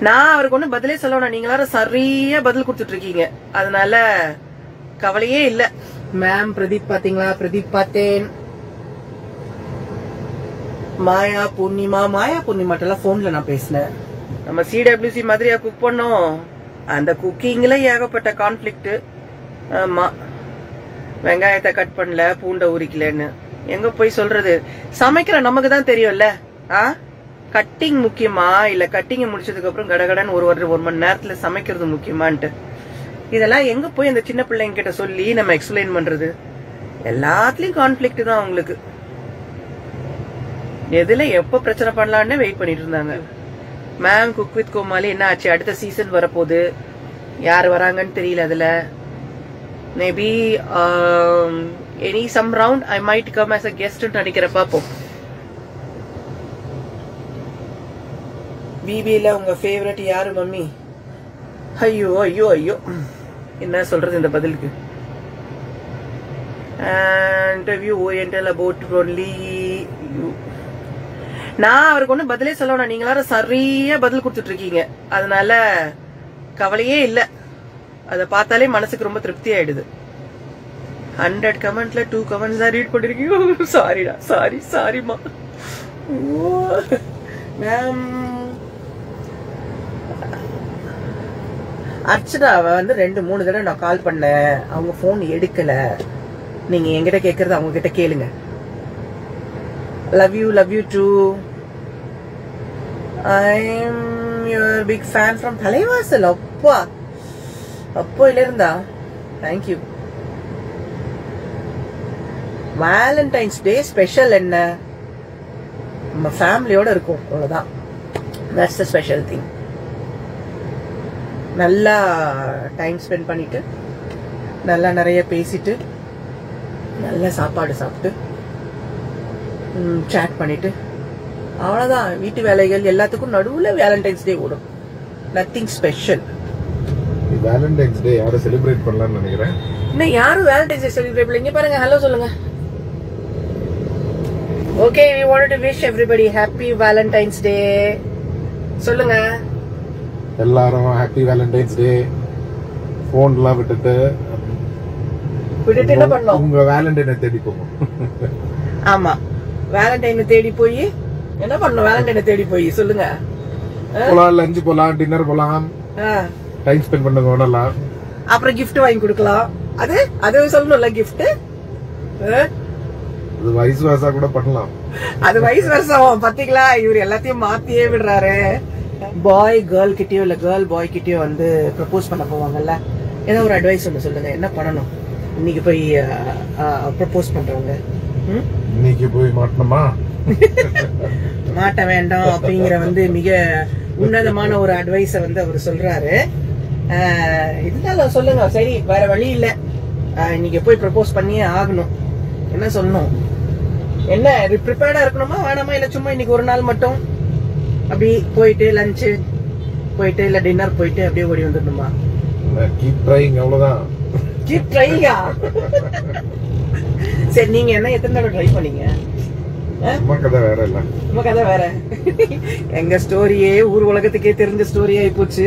நான் அவருக்கு ஒன்றும் பதிலே சொல்ல வேணாம் நீங்க எல்லாரும் சரியா பதில் கொடுத்துட்டு இருக்கீங்க அதனால கவலையே இல்ல மேம் பிரதீப் பாத்தீங்களா பிரதீப் பார்த்தேன் மாயா பூர்ணிமா மாயா பூர்ணிமாட்டெல்லாம் போன்ல நான் பேசினேன் நம்ம சிடபிள்யூசி மாதிரியா குக் பண்ணோம் அந்த குக்கிங்ல ஏகப்பட்ட கான்ஃபிளிக்ட் ஆமா வெங்காயத்தை கட் பண்ணல பூண்டை உரிக்கலன்னு எங்க போய் சொல்றது சமைக்கிற நமக்கு தான் தெரியும்ல ஆ கட்டிங் முக்கியமா இல்ல கட்டிங் முடிச்சதுக்கு அப்புறம் கடகடன்னு ஒரு ஒரு ஒரு மணி நேரத்துல சமைக்கிறது முக்கியமான்ட்டு இதெல்லாம் எங்க போய் அந்த சின்ன பிள்ளைங்க கிட்ட சொல்லி நம்ம எக்ஸ்பிளைன் பண்றது எல்லாத்துலயும் கான்ஃபிளிக்ட் தான் அவங்களுக்கு எதுல எப்ப பிரச்சனை பண்ணலான்னு வெயிட் பண்ணிட்டு இருந்தாங்க மேம் குக் வித் கோமாளி என்ன ஆச்சு அடுத்த சீசன் வரப்போகுது யார் வராங்கன்னு தெரியல அதுல maybe any some round I might come as a guest நினைக்கிற பாப்போம் பிபில உங்க ஃபேவரட் யாரு மம்மி ஐயோ ஐயோ ஐயோ என்ன சொல்றது இந்த பதிலுக்கு இன்டர்வியூ ஓரியன்டல் அபவுட் ஒன்லி நான் அவருக்கு ஒன்றும் பதிலே சொல்ல வேணாம் நீங்க எல்லாரும் சரியா பதில் கொடுத்துட்டு இருக்கீங்க அதனால கவலையே இல்ல அதை பார்த்தாலே மனசுக்கு ரொம்ப திருப்தி ஆயிடுது ஹண்ட்ரட் கமெண்ட்ல டூ கமெண்ட்ஸ் தான் ரீட் பண்ணிருக்கீங்க சாரிடா சாரி சாரிமா மேம் அர்ச்சனாவை வந்து ரெண்டு மூணு தடவை நான் கால் பண்ணேன் அவங்க ஃபோன் எடுக்கல நீங்க என்கிட்ட கேட்கறது அவங்க கிட்ட கேளுங்க love you love you too I am your big fan from Thalaivasal அப்பா அப்போயில இருந்தா தேங்க்யூ வேலண்டைன்ஸ் டே ஸ்பெஷல் என்ன நம்ம ஃபேமிலியோட இருக்கும் அவ்வளவுதான் தட்ஸ் த ஸ்பெஷல் திங் நல்லா டைம் ஸ்பெண்ட் பண்ணிட்டு நல்லா நிறைய பேசிட்டு நல்ல சாப்பாடு சாப்பிட்டு சேட் பண்ணிட்டு அவ்வளவுதான் வீட்டு வேலைகள் எல்லாத்துக்கும் நடுவுல வேலண்டைன்ஸ் டே ஓடும் நத்திங் ஸ்பெஷல் வேலண்டைன்ஸ் டே யாரும் செலிப்ரேட் பண்ணலாம்னு நினைக்கிறேன் இன்னும் யாரும் வேலண்டைன்ஸ் டே செலிப்ரேட் பண்ணல இங்க பாருங்க ஹலோ சொல்லுங்க okay we want to wish everybody happy Valentine's Day சொல்லுங்க எல்லாரும் ஹாப்பி வேலண்டைன்ஸ் டே போன்லாம் விட்டுட்டு விட்டுட்டு என்ன பண்ணோம் உங்க வேலண்டைனை தேடி போங்க ஆமா வேலண்டைனை தேடி போய் என்ன பண்ணோம் வேலண்டைனை தேடி போய் சொல்லுங்க போலாம் லஞ்ச் போலாம் டின்னர் போலாம் ஆ. டைம் ஸ்பெண்ட் பண்ண தோணலாம் அப்புறம் gift வாங்கி கொடுக்கலாம் அது அது சொல்லணும்ல gift அது வயசு வயசா கூட பண்ணலாம் அது வயசு வருஷம் பாத்தீங்களா இவர் எல்லாத்தையும் மாத்தியே விடுறாரு பாய் கேர்ள் கிட்டயோ இல்ல கேர்ள் பாய் கிட்டயோ வந்து ப்ரப்போஸ் பண்ண போவாங்கல்ல ஏதோ ஒரு அட்வைஸ் ஒன்று சொல்லுங்க என்ன பண்ணணும் இன்னைக்கு போய் ப்ரப்போஸ் பண்றவங்க ம்? இன்னைக்கு போய் மாட்டணுமா மாட்ட வேண்டாம் அப்படிங்கிற வந்து மிக உன்னதமான ஒரு அட்வைஸ வந்து அவர் சொல்றாரு ஆஹ் இருந்தாலும் சொல்லுங்க சரி வேற வழி இல்ல ஆஹ் இன்னைக்கு போய் ப்ரப்போஸ் பண்ணியே ஆகணும் என்ன சொல்லணும் என்ன ப்ரிப்பேர்டா இருக்கணுமா வேணாமா இல்ல சும்மா இன்னைக்கு ஒரு நாள் மட்டும் அப்படி போயிட்டு லஞ்சு போயிட்டு இல்ல டின்னர் போயிட்டு அப்படியே ஓடி வந்துடணுமா கீப் ட்ரைங் அவ்வளவுதான் கீப் ட்ரையா சரி நீங்க என்ன எத்தனை தடவை ட்ரை பண்ணீங்க ஆ? சும்மா கதை வேற இல்ல நம்ம கதை வேற எங்க ஸ்டோரியே ஊர் உலகத்துக்கே தெரிஞ்ச ஸ்டோரி ஆகி போச்சு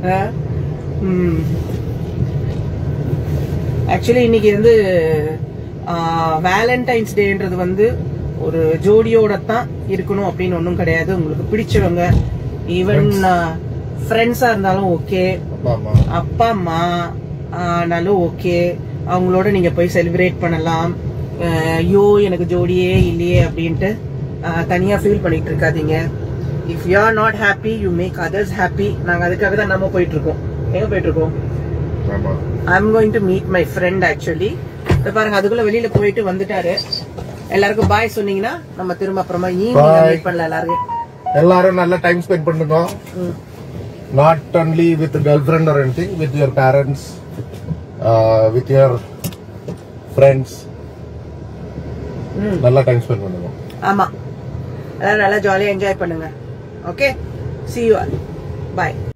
ஆக்சுவலி இன்னைக்கு வந்து வேலண்டைன்ஸ் டேன்றது வந்து ஒரு ஜோடியோட தான் இருக்கணும் அப்படின்னு ஒன்றும் கிடையாது உங்களுக்கு பிடிச்சவங்க ஈவன் ஃப்ரெண்ட்ஸா இருந்தாலும் ஓகே அப்பா அம்மா அப்பா அம்மா ஆனாலும் ஓகே அவங்களோட நீங்க போய் செலிப்ரேட் பண்ணலாம் அஹ் ஐயோ எனக்கு ஜோடியே இல்லையே அப்படின்ட்டு அஹ் தனியா ஃபீல் பண்ணிட்டு இருக்காதீங்க if you are not happy you make others happy நாங்க அதுக்காக தான் நம்ம போயிட்டு இருக்கோம் எங்க போயிட்டு இருக்கோம் ஆமா I am going to meet my friend actually பாருங்க அதுக்குள்ள வெளியில போயிட்டு வந்துட்டாரு எல்லாருக்கும் பாய் சொன்னீங்கன்னா நம்ம திரும்ப அப்புறமா ஈவினிங் Bye. மீட் பண்ணலாம் எல்லாரும் எல்லாரும் நல்ல டைம் ஸ்பெண்ட் பண்ணுங்க ம். Not only with girlfriend or anything with your parents with your friends ம். நல்லா டைம் ஸ்பெண்ட் பண்ணுங்க ஆமா எல்லாரும் நல்லா ஜாலியா என்ஜாய் பண்ணுங்க okay see you all bye